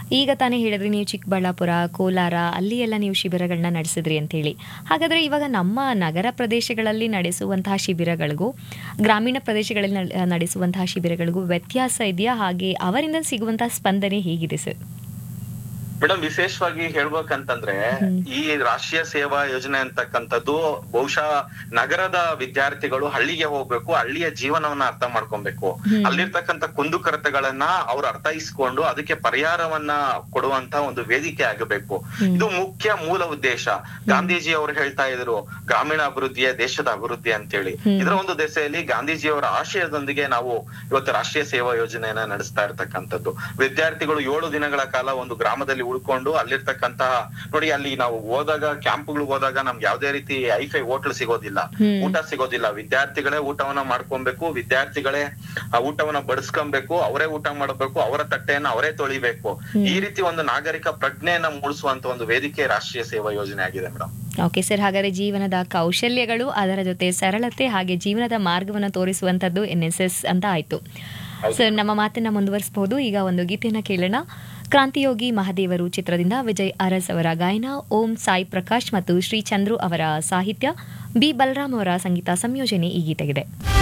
ಈಗ ತಾನೇ ಹೇಳಿದ್ರಿ ನೀವು ಚಿಕ್ಕಬಳ್ಳಾಪುರ ಕೋಲಾರ ಅಲ್ಲಿ ಎಲ್ಲ ನೀವು ಶಿಬಿರಗಳನ್ನ ನಡೆಸಿದ್ರಿ ಅಂತೇಳಿ ಹಾಗಾದರೆ ಇವಾಗ ನಮ್ಮ ನಗರ ಪ್ರದೇಶಗಳಲ್ಲಿ ನಡೆಸುವಂತಹ ಶಿಬಿರಗಳಿಗೂ ಗ್ರಾಮೀಣ ಪ್ರದೇಶಗಳಲ್ಲಿ ನಡ್- ನಡೆಸುವಂತಹ ಶಿಬಿರಗಳಿಗೂ ವ್ಯತ್ಯಾಸ ಇದೆಯಾ ಹಾಗೆ ಅವರಿಂದ ಸಿಗುವಂತಹ ಸ್ಪಂದನೆ ಹೇಗಿದೆ ಸರ್ ಮೇಡಮ್ ವಿಶೇಷವಾಗಿ ಹೇಳ್ಬೇಕಂತಂದ್ರೆ ಈ ರಾಷ್ಟ್ರೀಯ ಸೇವಾ ಯೋಜನೆ ಅಂತಕ್ಕಂಥದ್ದು ಬಹುಶಃ ನಗರದ ವಿದ್ಯಾರ್ಥಿಗಳು ಹಳ್ಳಿಗೆ ಹೋಗ್ಬೇಕು ಹಳ್ಳಿಯ ಜೀವನವನ್ನ ಅರ್ಥ ಮಾಡ್ಕೊಬೇಕು ಅಲ್ಲಿರ್ತಕ್ಕಂಥ ಕುಂದುಕೊರತೆಗಳನ್ನ ಅವ್ರು ಅರ್ಥೈಸ್ಕೊಂಡು ಅದಕ್ಕೆ ಪರಿಹಾರವನ್ನ ಕೊಡುವಂತ ಒಂದು ವೇದಿಕೆ ಆಗಬೇಕು ಇದು ಮುಖ್ಯ ಮೂಲ ಉದ್ದೇಶ ಗಾಂಧೀಜಿ ಅವರು ಹೇಳ್ತಾ ಇದ್ರು ಗ್ರಾಮೀಣ ಅಭಿವೃದ್ಧಿಯೇ ದೇಶದ ಅಭಿವೃದ್ಧಿ ಅಂತೇಳಿ ಇದರ ಒಂದು ದೆಸೆಯಲ್ಲಿ ಗಾಂಧೀಜಿಯವರ ಆಶಯದೊಂದಿಗೆ ನಾವು ಇವತ್ತು ರಾಷ್ಟ್ರೀಯ ಸೇವಾ ಯೋಜನೆಯನ್ನ ನಡೆಸ್ತಾ ಇರ್ತಕ್ಕಂಥದ್ದು ವಿದ್ಯಾರ್ಥಿಗಳು ಏಳು ದಿನಗಳ ಕಾಲ ಒಂದು ಗ್ರಾಮದಲ್ಲಿ ಉಳ್ಕೊಂಡು ಅಲ್ಲಿರ್ತಕ್ಕಂತಹ ನೋಡಿ ಅಲ್ಲಿ ನಾವು ಹೋದಾಗ ಕ್ಯಾಂಪ್ಗಳಿಗೆ ಹೋದಾಗ ನಮ್ಗೆ ಯಾವ್ದೇ ರೀತಿ ಐಫೈ ಹೋಟ್ಲ್ ಸಿಗೋದಿಲ್ಲ ಊಟ ಸಿಗೋದಿಲ್ಲ ವಿದ್ಯಾರ್ಥಿಗಳೇ ಊಟವನ್ನ ಮಾಡ್ಕೊಬೇಕು ವಿದ್ಯಾರ್ಥಿಗಳೇ ಆ ಊಟವನ್ನ ಬಡಿಸ್ಕೊಬೇಕು ಅವರೇ ಊಟ ಮಾಡಬೇಕು ಅವರ ತಟ್ಟೆಯನ್ನ ಅವರೇ ತೊಳಿಬೇಕು ಈ ರೀತಿ ಒಂದು ನಾಗರಿಕ ಪ್ರಜ್ಞೆಯನ್ನ ಮೂಡಿಸುವಂತ ಒಂದು ವೇದಿಕೆ ರಾಷ್ಟ್ರೀಯ ಸೇವಾ ಯೋಜನೆ ಆಗಿದೆ ಮೇಡಮ್ ಓಕೆ ಸರ್ ಹಾಗಾದರೆ ಜೀವನದ ಕೌಶಲ್ಯಗಳು ಅದರ ಜೊತೆ ಸರಳತೆ ಹಾಗೆ ಜೀವನದ ಮಾರ್ಗವನ್ನು ತೋರಿಸುವಂಥದ್ದು ಎನ್ ಎಸ್ ಎಸ್ ಅಂತ ಆಯಿತು ಸರ್ ನಮ್ಮ ಮಾತನ್ನ ಮುಂದುವರಿಸಬಹುದು ಈಗ ಒಂದು ಗೀತೆಯನ್ನು ಕೇಳೋಣ ಕ್ರಾಂತಿಯೋಗಿ ಮಹಾದೇವರು ಚಿತ್ರದಿಂದ ವಿಜಯ್ ಅರಸ್ ಅವರ ಗಾಯನ ಓಂ ಸಾಯಿ ಪ್ರಕಾಶ್ ಮತ್ತು ಶ್ರೀ ಚಂದ್ರು ಅವರ ಸಾಹಿತ್ಯ ಬಿ ಬಲರಾಮ್ ಅವರ ಸಂಗೀತ ಸಂಯೋಜನೆ ಈ ಗೀತೆಗಿದೆ